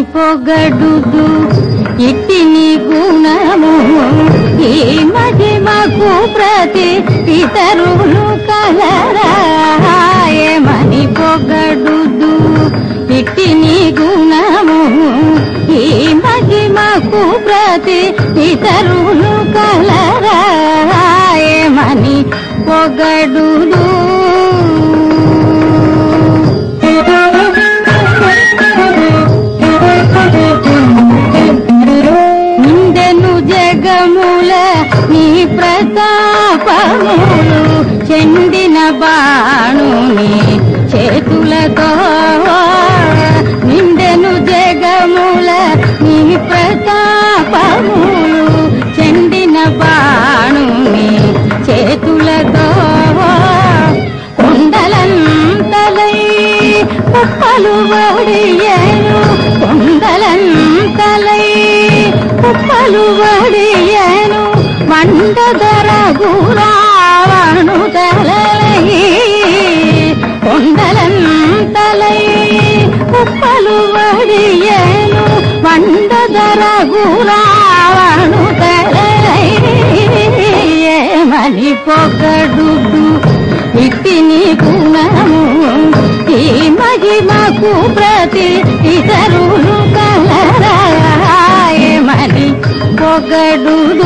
పొగడుదు ఇట్టి నీ గుణము ఈ మహిమకు ప్రతి ఇతరులు కలరాయమని పొగడుదు ఇట్టి నీ గుణము ఈ మహిమకు ప్రతి ఇతరులు కలరాయమని పొగడుదు నిందెను జగముల నీ ప్రతాపములు చెండిన బాణుని చేతులతో నిందెను జగముల నీ ప్రతాపములు చెండిన బాణుని చేతులతో కొండలంతలై కుప్పలు వడియను కొండలంతలై కుప్పలు వడియను మండదర గురావణు తలలై కొండలంతలై కుప్పలు వడియను మండదర గురావణు తలలై ఏమని పొగడుడు ఇట్టి నీ గుణము ఈ మహిమకు ప్రతి ఇతరులు కలరాయమని పొగడుడు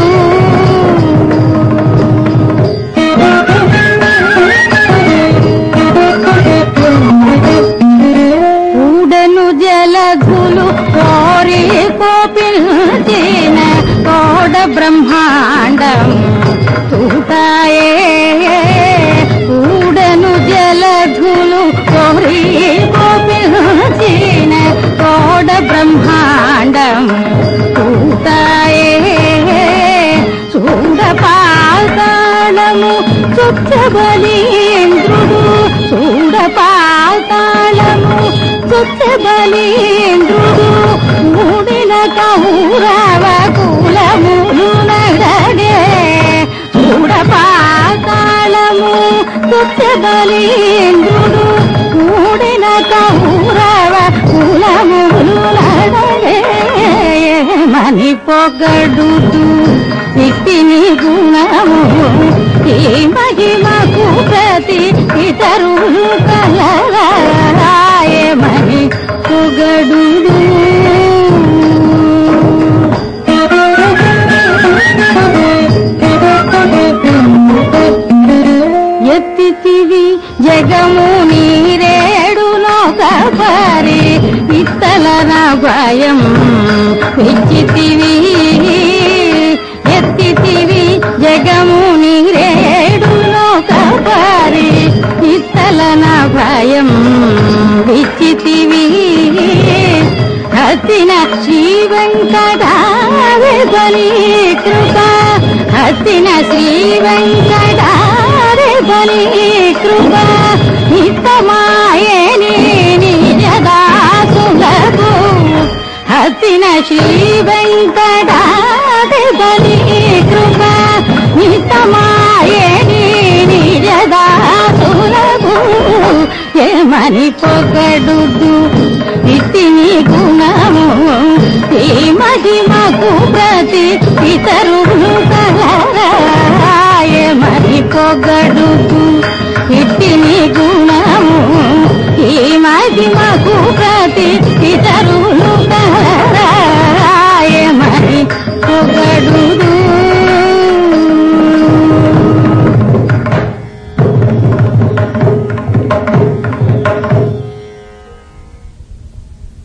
ఊడను జలధులు కోరి కోపిల్చిన కోడ బ్రహ్మాండం తూటాయే ఊడను జలధులు కోరి కోపిల్చిన కోడ బ్రహ్మాండం తూటాయే చూడ పాతాళము చుచ్చబలీంద్రుడు చూడ పాతాళము చుచ్చబలీంద్రుడు మూడిన కౌరవ కులములు నడడే చూడ పాతాళము చుచ్చబలీంద్రుడు మూడిన కౌరవ కులములు నడడే మని పొగడుతూ ఇట్టి నీ గుణము ఈ మహిమకు ప్రతి ఇతరులు కలరాయమని పొగడు ఎత్తితివి జగము నీరేడు నొకపరి ఇత్తల నా భయం పెంచితివి ఎత్తితివి జగము నీరేడు నొకపరి ఇత్తల నా భయం విచ్చితివి హసిన శ్రీ వెంకటావని కృప హసిన శ్రీ వెంకటావని కృప నితమాయని నిజదాసులకు హసిన శ్రీ వెంకటావని కృప నితమాయని నిజదాసులకు ఏమని పొగడుదు ఇట్టి నీ గుణము ఈ మహిమకు ప్రతి ఇతరులు కలరాయమని పొగడుదు ఇట్టి నీ గుణము ఈ మహిమ